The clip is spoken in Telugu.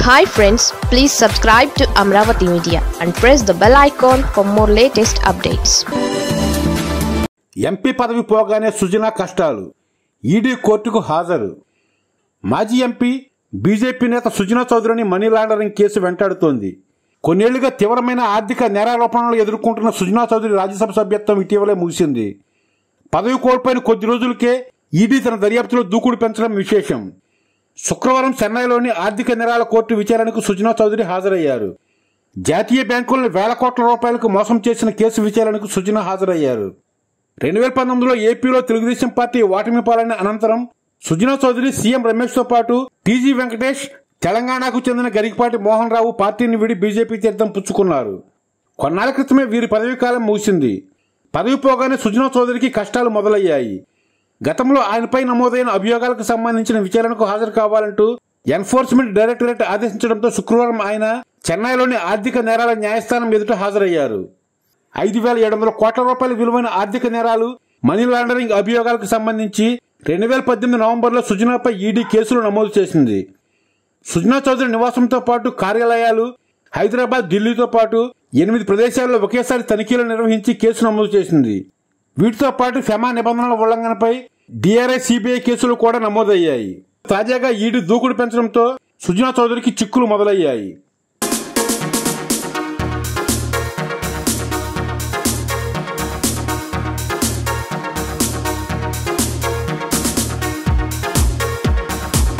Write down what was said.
hi friends please subscribe to Amaravati media and press the bell icon for more latest updates MP పదవి పోగానే సుజనా కష్టాలు ఈడీ కోర్టుకు హాజరు మాజీ ఎంపీ బీజేపీ నేత సుజనా చౌదరిని మనీ లాండరింగ్ కేసు వెంటాడుతోంది కొన్నేళ్లుగా తీవ్రమైన ఆర్థిక నేరారోపణలు ఎదుర్కొంటున్న సుజనా చౌదరి రాజ్యసభ సభ్యత్వం ఇటీవలే ముగిసింది పదవి కోల్పోయిన కొద్ది రోజులకే ఈడీ తన దర్యాప్తులో దూకుడు పెంచడం విశేషం శుక్రవారం చెన్నైలోని ఆర్థిక నేరాల కోర్టు విచారణకు సుజనా చౌదరి హాజరయ్యారు జాతీయ బ్యాంకులను వేల కోట్ల రూపాయలకు మోసం చేసిన కేసు విచారణకు సుజనా హాజరయ్యారు రెండు వేల పంతొమ్మిదిలో ఏపీలో తెలుగుదేశం పార్టీ ఓటమి పాలైన అనంతరం సుజనా చౌదరి సీఎం రమేష్ తో పాటు టీజీ వెంకటేష్ తెలంగాణకు చెందిన గరికపాటి మోహన్ రావు పార్టీని విడి బీజేపీ తీర్థం పుచ్చుకున్నారు కొన్నాళ్ల క్రితమే వీరి పదవీ కాలం ముగిసింది పదవి పోగానే సుజనా చౌదరికి కష్టాలు మొదలయ్యాయి గతంలో ఆయనపై నమోదైన అభియోగాలకు సంబంధించిన విచారణకు హాజరు కావాలంటూ ఎన్ఫోర్స్మెంట్ డైరెక్టరేట్ ఆదేశించడంతో శుక్రవారం ఆయన చెన్నైలోని ఆర్థిక నేరాల న్యాయస్థానం ఎదుట హాజరయ్యారు ఐదు వేల ఏడు వందల కోట్ల రూపాయల విలువైన ఆర్థిక నేరాలు మనీ లాండరింగ్ అభియోగాలకు సంబంధించి రెండు వేల పద్దెనిమిది నవంబర్లో సుజనాపై ఈడీ కేసులు నమోదు చేసింది సుజనా చౌదరి నివాసంతో పాటు కార్యాలయాలు హైదరాబాద్ ఢిల్లీతో పాటు ఎనిమిది ప్రదేశాల్లో ఒకేసారి తనిఖీలు నిర్వహించి కేసు నమోదు చేసింది వీటితో పాటు ఫెమా నిబంధనల ఉల్లంఘనపై డిఆర్ఐ సిబిఐ కేసులు కూడా నమోదయ్యాయి తాజాగా ఈడీ దూకుడు పెంచడంతో సుజనా చౌదరికి చిక్కులు మొదలయ్యాయి